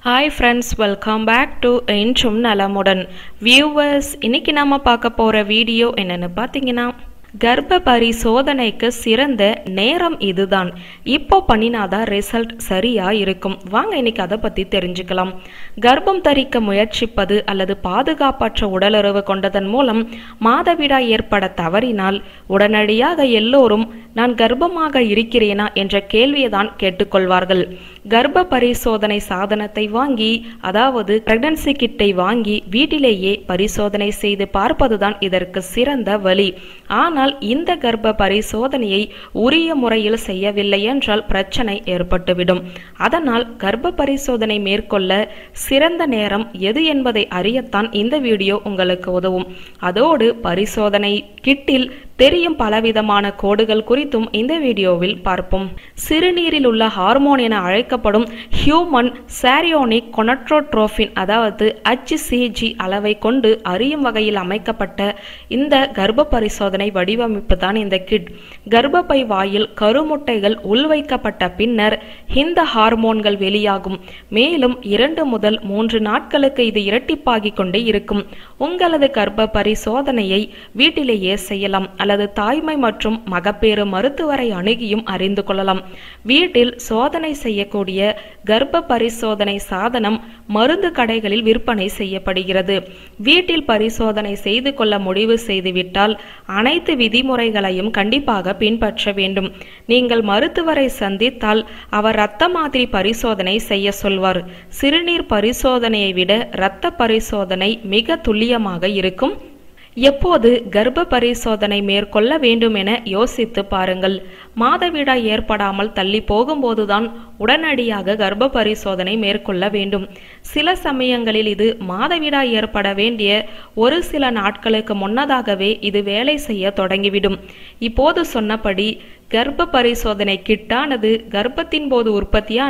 hi friends welcome back to என்றும் நலமுடன் viewers இன்னைக்கு நாம பார்க்க போற வீடியோ என்னன்னு பார்த்தீங்கன்னா கர்ப்ப பரிசோதனைக்கு சிறந்த நேரம் இதுதான் இப்போ பண்ணினாதான் ரிசல்ட் சரியா இருக்கும் வாங்க இன்னைக்கு அதை பத்தி தெரிஞ்சுக்கலாம் கர்ப்பம் தரிக்க முயற்சிப்பது அல்லது பாதுகாப்பற்ற உடலுறவு கொண்டதன் மூலம் மாதவிடாய் ஏற்பட தவறினால் உடனடியாக எல்லோரும் நான் கர்ப்பமாக இருக்கிறேனா என்ற கேள்வியை தான் கேட்டுக்கொள்வார்கள் கர்ப்ப பரிசோதனை சாதனத்தை வாங்கி அதாவது பிரெக்னன்சி கிட்டை வாங்கி வீட்டிலேயே பரிசோதனை செய்து பார்ப்பதுதான் இதற்கு சிறந்த வழி ஆனால் இந்த கர்ப்ப பரிசோதனையை உரிய முறையில் செய்யவில்லை என்றால் பிரச்சனை ஏற்பட்டுவிடும் அதனால் கர்ப்ப பரிசோதனை மேற்கொள்ள சிறந்த நேரம் எது என்பதை அறியத்தான் இந்த வீடியோ உங்களுக்கு உதவும் அதோடு பரிசோதனை கிட்டில் தெரியும் பலவிதமான கோடுகள் குறித்தும் இந்த வீடியோவில் பார்ப்போம் சிறுநீரில் உள்ள ஹார்மோன் என அழைக்கப்படும் ஹியூமன் சாரியோனிக் கொனட்ரோட்ரோபின் அதாவது HCG அளவை கொண்டு அறியும் வகையில் அமைக்கப்பட்ட இந்த கர்ப்ப பரிசோதனை வடிவமைப்பு தான் இந்த கிட் கர்ப்பப்பை வாயில் கருமுட்டைகள் உள்வைக்கப்பட்ட பின்னர் இந்த ஹார்மோன்கள் வெளியாகும் மேலும் இரண்டு முதல் மூன்று நாட்களுக்கு இது இரட்டிப்பாகிக் கொண்டே இருக்கும் உங்களது கர்ப்ப பரிசோதனையை வீட்டிலேயே செய்யலாம் அல்லது தாய்மை மற்றும் மகப்பேறு மருத்துவரை அணுகியும் அறிந்து கொள்ளலாம் வீட்டில் சோதனை செய்யக்கூடிய கர்ப்ப பரிசோதனை சாதனம் மருந்து கடைகளில் விற்பனை செய்யப்படுகிறது வீட்டில் பரிசோதனை செய்து கொள்ள முடிவு செய்துவிட்டால் அனைத்து விதிமுறைகளையும் கண்டிப்பாக பின்பற்ற வேண்டும் நீங்கள் மருத்துவரை சந்தித்தால் அவர் இரத்த மாதிரி பரிசோதனை செய்ய சொல்வார் சிறுநீர் பரிசோதனையை விட இரத்த பரிசோதனை மிக துல்லியமாக இருக்கும் எப்போது கர்ப்ப பரிசோதனை மேற்கொள்ள வேண்டும் என யோசித்து பாருங்கள் மாதவிடாய் ஏற்படாமல் தள்ளி போகும்போதுதான் உடனடியாக கர்ப்ப பரிசோதனை மேற்கொள்ள வேண்டும் சில சமயங்களில் இது மாதவிடாய் ஏற்பட வேண்டிய ஒரு சில நாட்களுக்கு முன்னதாகவே இது வேலை செய்ய தொடங்கிவிடும் இப்போது சொன்னபடி கர்ப்ப பரிசோதனை கிட்டானது கர்ப்பத்தின் போது உற்பத்தியான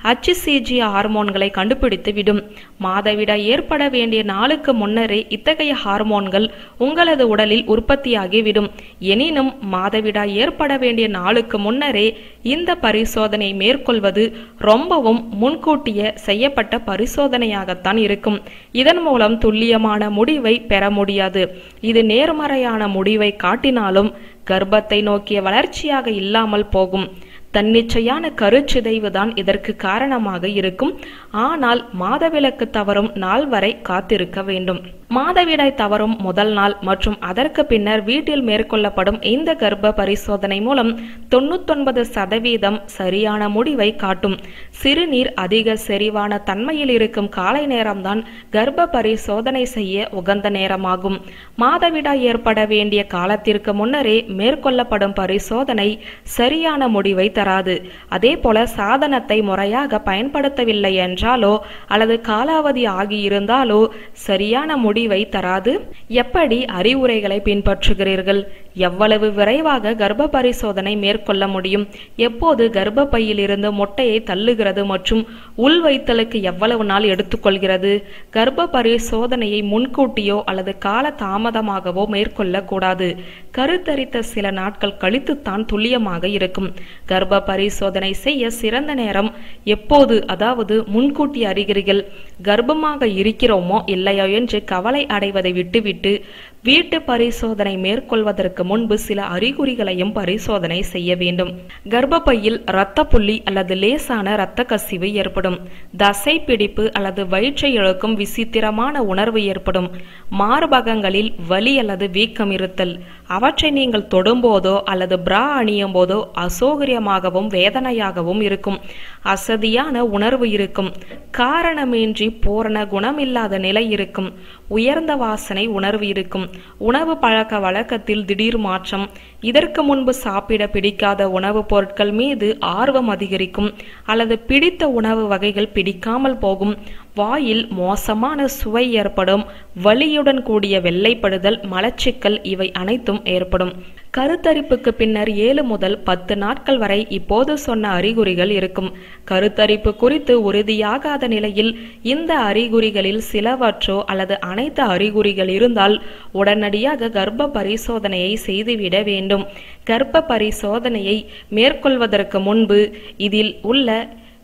HCG ஹார்மோன்களை கண்டுபிடித்து விடும் மாதவிடாய் ஏற்பட வேண்டிய நாளுக்கு முன்னரே இத்தகைய ஹார்மோன்கள் உங்களது உடலில் உற்பத்தியாகிவிடும் எனினும் மாதவிடாய் ஏற்பட வேண்டிய நாளுக்கு முன்னரே இந்த பரிசோதனை மேற்கொள்வது ரொம்பவும் முன்கூட்டிய செய்யப்பட்ட பரிசோதனையாகத்தான் இருக்கும் இதன் மூலம் துல்லியமான முடிவை பெற முடியாது இது நேர்மறையான முடிவை காட்டினாலும் கர்ப்பத்தை நோக்கிய வளர்ச்சியாக இல்லாமல் போகும் தன்னிச்சையான கருச்சிதைவு தான் இதற்கு காரணமாக இருக்கும் ஆனால் மாதவிலக்கு தவறும் நாள் வரை காத்திருக்க வேண்டும் மாதவிடாய் தவறும் முதல் நாள் மற்றும் அதற்கு பின்னர் வீட்டில் மேற்கொள்ளப்படும் இந்த கர்ப்ப பரிசோதனை மூலம் தொண்ணூத்தொன்பது சதவீதம் சரியான முடிவை காட்டும் சிறுநீர் அதிக செறிவான தன்மையில் இருக்கும் காலை நேரம்தான் கர்ப்ப பரிசோதனை செய்ய உகந்த நேரமாகும் மாதவிடாய் ஏற்பட வேண்டிய காலத்திற்கு முன்னரே மேற்கொள்ளப்படும் பரிசோதனை சரியான முடிவை தராது அதே போல சாதனத்தை முறையாக பயன்படுத்தவில்லை என்றாலோ அல்லது காலாவதி ஆகியிருந்தாலோ சரியான முடிவை தராது எப்படி அறிவுரைகளை பின்பற்றுகிறீர்கள் எவ்வளவு விரைவாக கர்ப்ப பரிசோதனை மேற்கொள்ள முடியும் எப்போது கர்ப்பப்பையில் இருந்து மொட்டையை தள்ளுகிறது மற்றும் உள் வைத்தலுக்கு எவ்வளவு நாள் எடுத்துக்கொள்கிறது கர்ப்ப பரிசோதனையை முன்கூட்டியோ அல்லது கால தாமதமாகவோ மேற்கொள்ளக்கூடாது கருத்தரித்த சில நாட்கள் கழித்துத்தான் துல்லியமாக இருக்கும் கர்ப்ப பரிசோதனை செய்ய சிறந்த நேரம் எப்போது அதாவது முன்கூட்டி அறிகிறீர்கள் கர்ப்பமாக இருக்கிறோமோ இல்லையோ என்று கவலை அடைவதை விட்டுவிட்டு வீட்டு பரிசோதனை மேற்கொள்வதற்கு முன்பு சில அறிகுறிகளையும் பரிசோதனை செய்ய வேண்டும் கர்ப்பப்பையில் இரத்த புள்ளி அல்லது லேசான இரத்த கசிவு ஏற்படும் தசை பிடிப்பு அல்லது வயிற்றை இழுக்கும் விசித்திரமான உணர்வு ஏற்படும் மார்பகங்களில் வலி அல்லது வீக்கம் இருத்தல் அவற்றை நீங்கள் தொடும்போதோ அல்லது பிரா அணியும் போதோ அசௌகரியமாகவும் வேதனையாகவும் இருக்கும் அசதியான உணர்வு இருக்கும் காரணமின்றி பூரண குணமில்லாத நிலை இருக்கும் உயர்ந்த வாசனை உணர்வு இருக்கும் உணவு பழக்க வழக்கத்தில் திடீர் மாற்றம் இதற்கு முன்பு சாப்பிட பிடிக்காத உணவுப் பொருட்கள் மீது ஆர்வம் அதிகரிக்கும் அல்லது பிடித்த உணவு வகைகள் பிடிக்காமல் போகும் வாயில் மோசமான சுவை ஏற்படும் வலியுடன் கூடிய வெள்ளைப்படுதல் மலச்சிக்கல் இவை அனைத்தும் ஏற்படும் கருத்தரிப்புக்கு பின்னர் ஏழு முதல் பத்து நாட்கள் வரை இப்போது சொன்ன அறிகுறிகள் இருக்கும் கருத்தரிப்பு குறித்து உறுதியாகாத நிலையில் இந்த அறிகுறிகளில் சிலவற்றோ அல்லது அனைத்து அறிகுறிகள் இருந்தால் உடனடியாக கர்ப்ப பரிசோதனையை செய்துவிட வேண்டும் கர்ப்ப பரிசோதனையை மேற்கொள்வதற்கு முன்பு இதில் உள்ள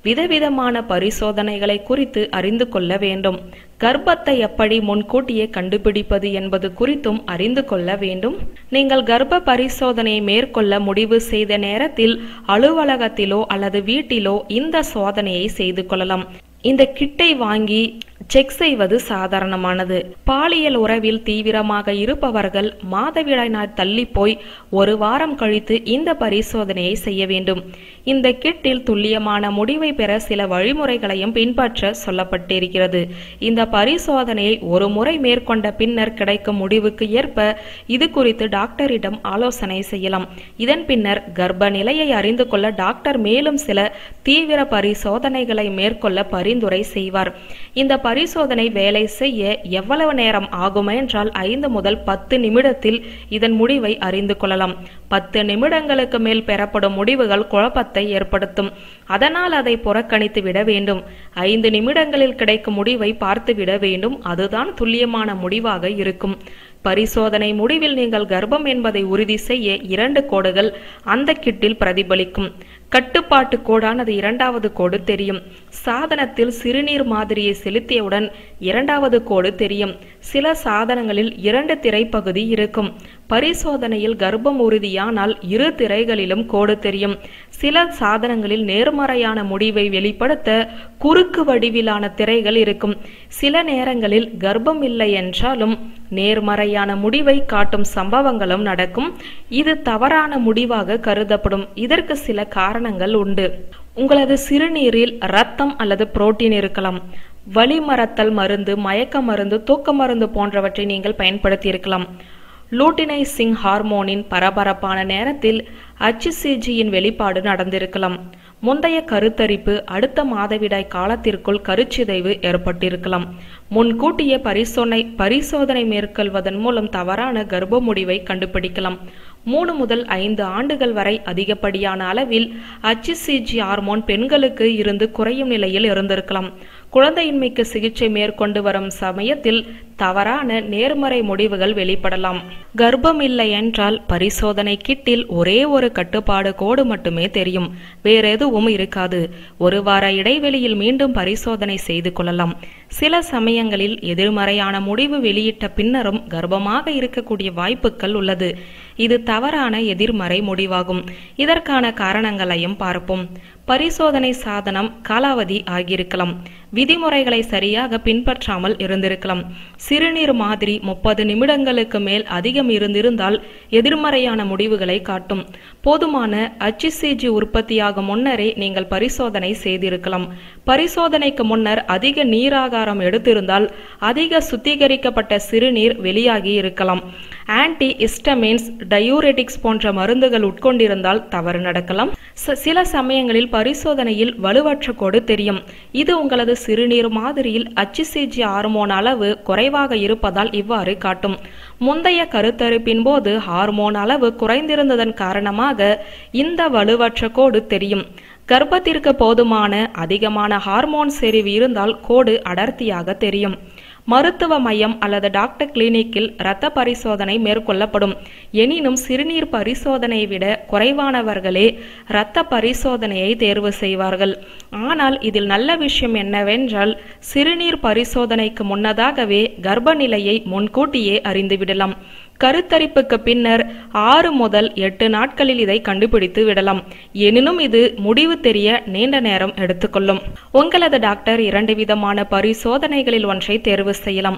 விதவிதமான பரிசோதனைகளை குறித்து அறிந்து கொள்ள வேண்டும் கர்ப்பத்தை எப்படி முன்கூட்டியே கண்டுபிடிப்பது என்பது குறித்தும் அறிந்து கொள்ள வேண்டும் நீங்கள் கர்ப்ப பரிசோதனையை மேற்கொள்ள முடிவு செய்த நேரத்தில் அலுவலகத்திலோ அல்லது வீட்டிலோ இந்த சோதனையை செய்து கொள்ளலாம் இந்த கிட்டை வாங்கி செக் செய்வது சாதாரணமானது பாலியல் உறவில் தீவிரமாக இருப்பவர்கள் மாதவிடாய் நாள் தள்ளி போய் ஒரு வாரம் கழித்து இந்த பரிசோதனையை செய்ய வேண்டும் இந்த கிட்டில் துல்லியமான முடிவை பெற சில வழிமுறைகளையும் பின்பற்ற சொல்லப்பட்டிருக்கிறது இந்த பரிசோதனையை ஒரு முறை மேற்கொண்ட பின்னர் கிடைக்கும் முடிவுக்கு ஏற்ப இது குறித்து டாக்டரிடம் ஆலோசனை செய்யலாம் இதன் பின்னர் கர்ப்ப நிலையை அறிந்து கொள்ள டாக்டர் மேலும் சில தீவிர பரிசோதனைகளை மேற்கொள்ள பரிந்துரை செய்வார் இந்த பரிசோதனை வேலை செய்ய எவ்வளவு நேரம் ஆகும் என்றால் ஐந்து முதல் பத்து நிமிடத்தில் இதன் முடிவை அறிந்து கொள்ளலாம் பத்து நிமிடங்களுக்கு மேல் பெறப்படும் முடிவுகள் குழப்பத்தை ஏற்படுத்தும் அதனால் அதை புறக்கணித்து விட வேண்டும் ஐந்து நிமிடங்களில் கிடைக்கும் முடிவை பார்த்து விட வேண்டும் அதுதான் துல்லியமான முடிவாக இருக்கும் பரிசோதனை முடிவில் நீங்கள் கர்ப்பம் என்பதை உறுதி செய்ய இரண்டு கோடுகள் அந்த கிட்டில் பிரதிபலிக்கும் கட்டுப்பாட்டு கோடானது இரண்டாவது கோடு தெரியும் சாதனத்தில் சிறுநீர் மாதிரியை செலுத்தியவுடன் இரண்டாவது கோடு தெரியும் சில சாதனங்களில் இரண்டு திரைப்பகுதி இருக்கும் பரிசோதனையில் கர்ப்பம் உறுதியானால் இரு திரைகளிலும் கோடு தெரியும் சில சாதனங்களில் நேர்மறையான முடிவை வெளிப்படுத்த குறுக்கு வடிவிலான திரைகள் இருக்கும் சில நேரங்களில் கர்ப்பம் இல்லை என்றாலும் நேர்மறையான முடிவை காட்டும் சம்பவங்களும் நடக்கும் இது தவறான முடிவாக கருதப்படும் இதற்கு சில காரணங்கள் உண்டு உங்களது சிறுநீரில் இரத்தம் அல்லது புரோட்டீன் இருக்கலாம் வழிமறத்தல் மருந்து மயக்க மருந்து தூக்க மருந்து போன்றவற்றை நீங்கள் பயன்படுத்தி இருக்கலாம் லூட்டினைசிங் ஹார்மோனின் பரபரப்பான நேரத்தில் HCG-யின் வெளிப்பாடு நடந்திருக்கலாம் முந்தைய கருத்தரிப்பு அடுத்த மாதவிடாய் காலத்திற்குள் கருச்சிதைவு ஏற்பட்டிருக்கலாம் முன்கூட்டிய பரிசோதனை பரிசோதனை மேற்கொள்வதன் மூலம் தவறான கர்ப்ப முடிவை கண்டுபிடிக்கலாம் மூணு முதல் ஐந்து ஆண்டுகள் வரை அதிகப்படியான அளவில் HCG ஹார்மோன் பெண்களுக்கு இருந்து குறையும் நிலையில் இருந்திருக்கலாம் குழந்தையின்மைக்கு சிகிச்சை மேற்கொண்டு வரும் சமயத்தில் தவறான நேர்மறை முடிவுகள் வெளிப்படலாம் கர்ப்பம் இல்லை என்றால் பரிசோதனை கிட்டில் ஒரே ஒரு கட்டுப்பாடு கோடு மட்டுமே தெரியும் வேற எதுவும் இருக்காது ஒரு வார இடைவெளியில் மீண்டும் பரிசோதனை செய்து கொள்ளலாம் சில சமயங்களில் எதிர்மறையான முடிவு வெளியிட்ட பின்னரும் கர்ப்பமாக இருக்கக்கூடிய வாய்ப்புகள் உள்ளது இது தவறான எதிர்மறை முடிவாகும் இதற்கான காரணங்களையும் பார்ப்போம் பரிசோதனை சாதனம் காலாவதி ஆகியிருக்கலாம் விதிமுறைகளை சரியாக பின்பற்றாமல் இருந்திருக்கலாம் சிறுநீர் மாதிரி முப்பது நிமிடங்களுக்கு மேல் அதிகம் இருந்திருந்தால் எதிர்மறையான முடிவுகளை காட்டும் போதுமான HCG உற்பத்தியாகும் முன்னரே நீங்கள் பரிசோதனை செய்திருக்கலாம் பரிசோதனைக்கு முன்னர் அதிக நீராகாரம் எடுத்திருந்தால் அதிக சுத்திகரிக்கப்பட்ட சிறுநீர் வெளியாகி இருக்கலாம் ஆன்டி இஸ்டமின்ஸ் டயூரெட்டிக்ஸ் போன்ற மருந்துகள் உட்கொண்டிருந்தால் தவறு நடக்கலாம் ச- சில சமயங்களில் பரிசோதனையில் வலுவற்ற கோடு தெரியும் இது உங்களது சிறுநீர் மாதிரியில் HCG ஹார்மோன் அளவு குறைவாக இருப்பதால் இவ்வாறு காட்டும் முந்தைய கருத்தரிப்பின் போது ஹார்மோன் அளவு குறைந்திருந்ததன் காரணமாக இந்த வலுவற்ற கோடு தெரியும் கர்ப்பத்திற்கு போதுமான அதிகமான ஹார்மோன் செறிவு இருந்தால் கோடு அடர்த்தியாக தெரியும் மருத்துவ மையம் அல்லது டாக்டர் கிளினிக்கில் இரத்த பரிசோதனை மேற்கொள்ளப்படும் எனினும் சிறுநீர் பரிசோதனையை விட குறைவானவர்களே இரத்த பரிசோதனையை தேர்வு செய்வார்கள் ஆனால் இதில் நல்ல விஷயம் என்னவென்றால் சிறுநீர் பரிசோதனைக்கு முன்னதாகவே கர்ப்ப நிலையை முன்கூட்டியே அறிந்துவிடலாம் கருத்தரிப்புக்கு பின்னர் ஆறு முதல் எட்டு நாட்களில் இதை கண்டுபிடித்து விடலாம் எனினும் இது முடிவு தெரிய நீண்ட நேரம் எடுத்துக்கொள்ளும் உங்களது டாக்டர் இரண்டு விதமான பரிசோதனைகளில் ஒன்றை தேர்வு செய்யலாம்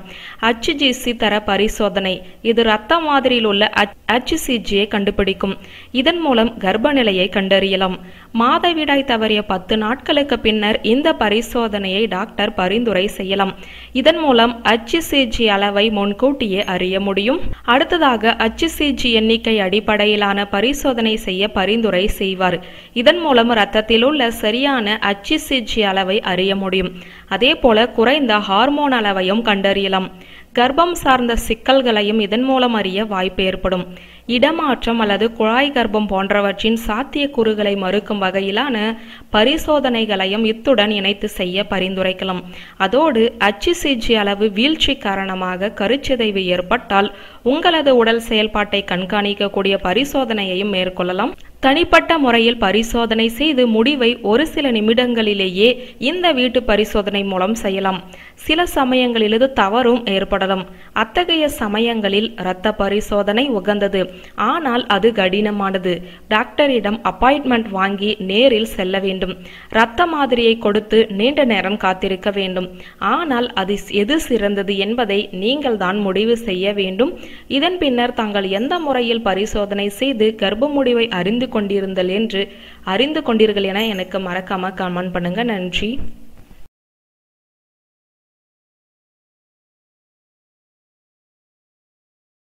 HCG தர பரிசோதனை இது இரத்த மாதிரியில் உள்ள HCG-யை கண்டுபிடிக்கும் இதன் மூலம் கர்ப்ப நிலையை கண்டறியலாம் மாதவிடாய் தவறிய பத்து நாட்களுக்கு பின்னர் இந்த பரிசோதனையை டாக்டர் பரிந்துரை செய்யலாம் இதன் மூலம் HCG அளவை முன்கூட்டியே அறிய முடியும் அடுத்ததாக HCG எண்ணிக்கை அடிப்படையிலான பரிசோதனை செய்ய பரிந்துரை செய்வார் இதன் மூலம் இரத்தத்தில் உள்ள சரியான HCG அளவை அறிய முடியும் அதே போல குறைந்த ஹார்மோன் அளவையும் கண்டறியலாம் கர்ப்பம் சார்ந்த சிக்கல்களையும் இதன் மூலம் அறிய வாய்ப்பு ஏற்படும் இடமாற்றம் அல்லது குழாய் கர்ப்பம் போன்றவற்றின் சாத்தியக்கூறுகளை மறுக்கும் வகையிலான பரிசோதனைகளையும் இத்துடன் இணைத்து செய்ய பரிந்துரைக்கலாம் அதோடு HCG அளவு வீழ்ச்சி காரணமாக கருச்சிதைவு ஏற்பட்டால் உங்களது உடல் செயல்பாட்டை கண்காணிக்கக்கூடிய பரிசோதனையையும் மேற்கொள்ளலாம் தனிப்பட்ட முறையில் பரிசோதனை செய்து முடிவை ஒரு சில நிமிடங்களிலேயே இந்த வீட்டு பரிசோதனை மூலம் செய்யலாம் சில சமயங்களில் இது தவறும் ஏற்படலாம் அத்தகைய சமயங்களில் இரத்த பரிசோதனை உகந்தது ஆனால் அது கடினமானது டாக்டரிடம் அப்பாயின்மெண்ட் வாங்கி நேரில் செல்ல வேண்டும் இரத்த மாதிரியை கொடுத்து நீண்ட நேரம் காத்திருக்க வேண்டும் ஆனால் அது எது சிறந்தது என்பதை நீங்கள் தான் முடிவு செய்ய வேண்டும் இதன் பின்னர் தாங்கள் எந்த முறையில் பரிசோதனை செய்து கர்ப்ப முடிவை அறிந்து கொண்டிருந்தல் என்று அறிந்து கொண்டீர்கள் என எனக்கு மறக்காம கமெண்ட் பண்ணுங்க நன்றி